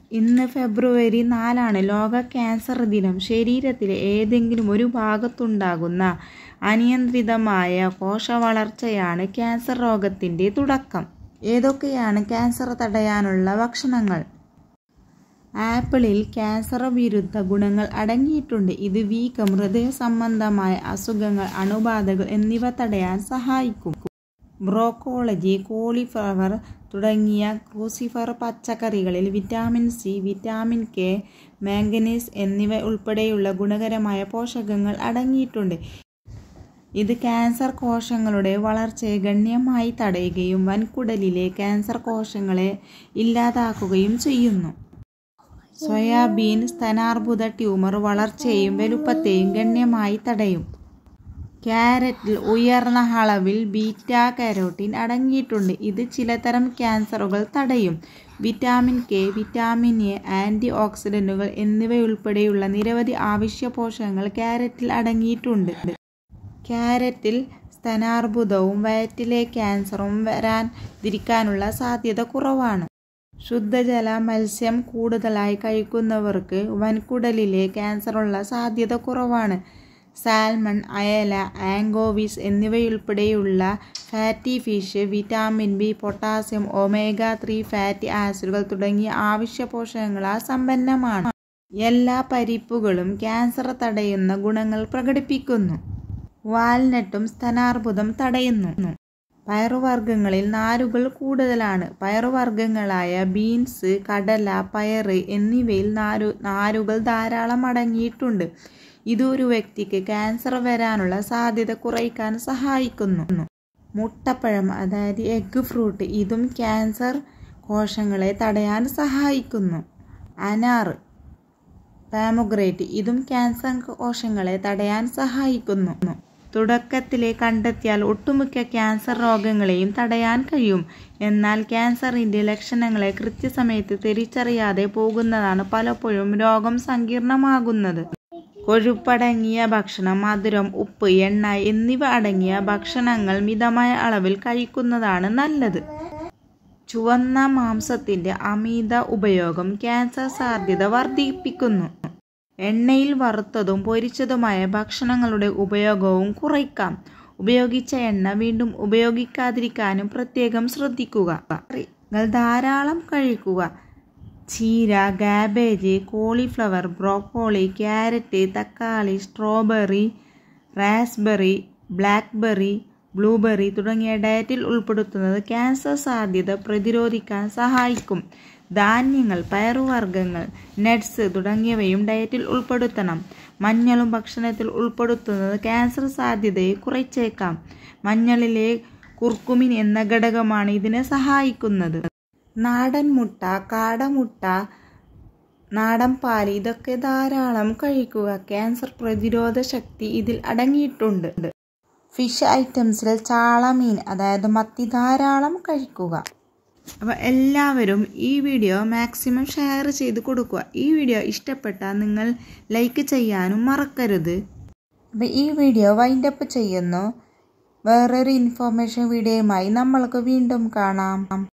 ഇന്ന് ഫെബ്രുവരി നാലാണ് ലോക ക്യാൻസർ ദിനം ശരീരത്തിലെ ഏതെങ്കിലും ഒരു ഭാഗത്തുണ്ടാകുന്ന അനിയന്ത്രിതമായ കോശവളർച്ചയാണ് ക്യാൻസർ രോഗത്തിൻ്റെ തുടക്കം ഏതൊക്കെയാണ് ക്യാൻസർ തടയാനുള്ള ഭക്ഷണങ്ങൾ ആപ്പിളിൽ ക്യാൻസർ വിരുദ്ധ ഗുണങ്ങൾ അടങ്ങിയിട്ടുണ്ട് ഇത് വീക്കം ഹൃദയ സംബന്ധമായ അസുഖങ്ങൾ അണുബാധകൾ എന്നിവ തടയാൻ സഹായിക്കും ബ്രോക്കോളജി കോളിഫ്ലവർ തുടങ്ങിയ ക്രൂസിഫർ പച്ചക്കറികളിൽ vitamin C vitamin K manganese എന്നിവ ഉൾപ്പെടെയുള്ള ഗുണകരമായ പോഷകങ്ങൾ അടങ്ങിയിട്ടുണ്ട് ഇത് ക്യാൻസർ കോശങ്ങളുടെ വളർച്ചയെ ഗണ്യമായി തടയുകയും വൻകുടലിലെ ക്യാൻസർ കോശങ്ങളെ ഇല്ലാതാക്കുകയും ചെയ്യുന്നു സോയാബീൻ സ്തനാർബുദ ട്യൂമർ വളർച്ചയെയും വലുപ്പത്തെയും ഗണ്യമായി തടയും ക്യാരറ്റിൽ ഉയർന്ന അളവിൽ ബീറ്റ കാരോട്ടീൻ അടങ്ങിയിട്ടുണ്ട് ഇത് ചിലതരം ക്യാൻസറുകൾ തടയും വിറ്റാമിൻ കെ വിറ്റാമിൻ എ ആൻറ്റി ഓക്സിഡൻറ്റുകൾ എന്നിവയുൾപ്പെടെയുള്ള നിരവധി ആവശ്യ പോഷകങ്ങൾ ക്യാരറ്റിൽ അടങ്ങിയിട്ടുണ്ട് ക്യാരറ്റിൽ സ്തനാർബുദവും വയറ്റിലെ ക്യാൻസറും വരാതിരിക്കാനുള്ള സാധ്യത കുറവാണ് ശുദ്ധജല മത്സ്യം കൂടുതലായി കഴിക്കുന്നവർക്ക് വൻകുടലിലെ ക്യാൻസറുള്ള സാധ്യത കുറവാണ് സാൽമൺ അയല ആങ്കോവിസ് എന്നിവയുൾപ്പെടെയുള്ള fatty fish vitamin B potassium omega three fatty ആസിഡുകൾ തുടങ്ങിയ ആവശ്യ പോഷകങ്ങളാൽ സമ്പന്നമാണ് എല്ലാ പരിപ്പുകളും ക്യാൻസർ തടയുന്ന ഗുണങ്ങൾ പ്രകടിപ്പിക്കുന്നു വാൽനട്ടും സ്തനാർബുദം തടയുന്നു പയറുവർഗ്ഗങ്ങളിൽ നാരുകൾ കൂടുതലാണ് പയറുവർഗ്ഗങ്ങളായ ബീൻസ് കടല പയറ് എന്നിവയിൽ നാരു നാരുകൾ ധാരാളം അടങ്ങിയിട്ടുണ്ട് ഇത് ഒരു വ്യക്തിക്ക് ക്യാൻസർ വരാനുള്ള സാധ്യത കുറയ്ക്കാൻ സഹായിക്കുന്നു മുട്ടപ്പഴം അതായത് എഗ് ഫ്രൂട്ട് ഇതും ക്യാൻസർ കോശങ്ങളെ തടയാൻ സഹായിക്കുന്നു അനാർ പാമോഗ്രേറ്റ് ഇതും ക്യാൻസർ കോശങ്ങളെ തടയാൻ സഹായിക്കുന്നു തുടക്കത്തിലെ കണ്ടെത്തിയാൽ ഒട്ടുമിക്ക ക്യാൻസർ രോഗങ്ങളെയും തടയാൻ കഴിയും എന്നാൽ ക്യാൻസറിൻ്റെ ലക്ഷണങ്ങളെ കൃത്യസമയത്ത് തിരിച്ചറിയാതെ പോകുന്നതാണ് പലപ്പോഴും രോഗം സങ്കീർണമാകുന്നത് കൊഴുപ്പടങ്ങിയ ഭക്ഷണം മധുരം ഉപ്പ് എണ്ണ എന്നിവ അടങ്ങിയ ഭക്ഷണങ്ങൾ മിതമായ അളവിൽ കഴിക്കുന്നതാണ് നല്ലത് ചുവന്ന മാംസത്തിൻ്റെ അമിത ഉപയോഗം ക്യാൻസർ സാധ്യത വർദ്ധിപ്പിക്കുന്നു എണ്ണയിൽ വറുത്തതും പൊരിച്ചതുമായ ഭക്ഷണങ്ങളുടെ ഉപയോഗവും കുറയ്ക്കാം ഉപയോഗിച്ച എണ്ണ വീണ്ടും ഉപയോഗിക്കാതിരിക്കാനും പ്രത്യേകം ശ്രദ്ധിക്കുക കറികൾ ധാരാളം കഴിക്കുക ചീര ഗാബേജ് കോളിഫ്ലവർ ബ്രോക്കോളി ക്യാരറ്റ് തക്കാളി സ്ട്രോബെറി റാസ്ബെറി ബ്ലാക്ക്ബെറി ബ്ലൂബെറി തുടങ്ങിയ ഡയറ്റിൽ ഉൾപ്പെടുത്തുന്നത് ക്യാൻസർ സാധ്യത പ്രതിരോധിക്കാൻ സഹായിക്കും ധാന്യങ്ങൾ പയറുവർഗ്ഗങ്ങൾ നട്ട്സ് തുടങ്ങിയവയും ഡയറ്റിൽ ഉൾപ്പെടുത്തണം മഞ്ഞളും ഭക്ഷണത്തിൽ ഉൾപ്പെടുത്തുന്നത് ക്യാൻസർ സാധ്യതയെ കുറച്ചേക്കാം മഞ്ഞളിലെ കുർക്കുമിൻ എന്ന ഘടകമാണ് ഇതിനെ സഹായിക്കുന്നത് നാടൻ മുട്ട കാടമുട്ട നാടൻ പാൽ ഇതൊക്കെ ധാരാളം കഴിക്കുക ക്യാൻസർ പ്രതിരോധ ശക്തി ഇതിൽ അടങ്ങിയിട്ടുണ്ട് ഫിഷ് ഐറ്റംസിൽ ചാളമീൻ അതായത് മത്തി ധാരാളം കഴിക്കുക അപ്പോൾ എല്ലാവരും ഈ വീഡിയോ മാക്സിമം ഷെയർ ചെയ്ത് കൊടുക്കുക ഈ വീഡിയോ ഇഷ്ടപ്പെട്ടാൽ നിങ്ങൾ ലൈക്ക് ചെയ്യാനും മറക്കരുത് അപ്പോൾ ഈ വീഡിയോ വൈൻഡപ്പ് ചെയ്യുന്നു വേറൊരു ഇൻഫോർമേഷൻ വീഡിയോയുമായി നമ്മൾക്ക് വീണ്ടും കാണാം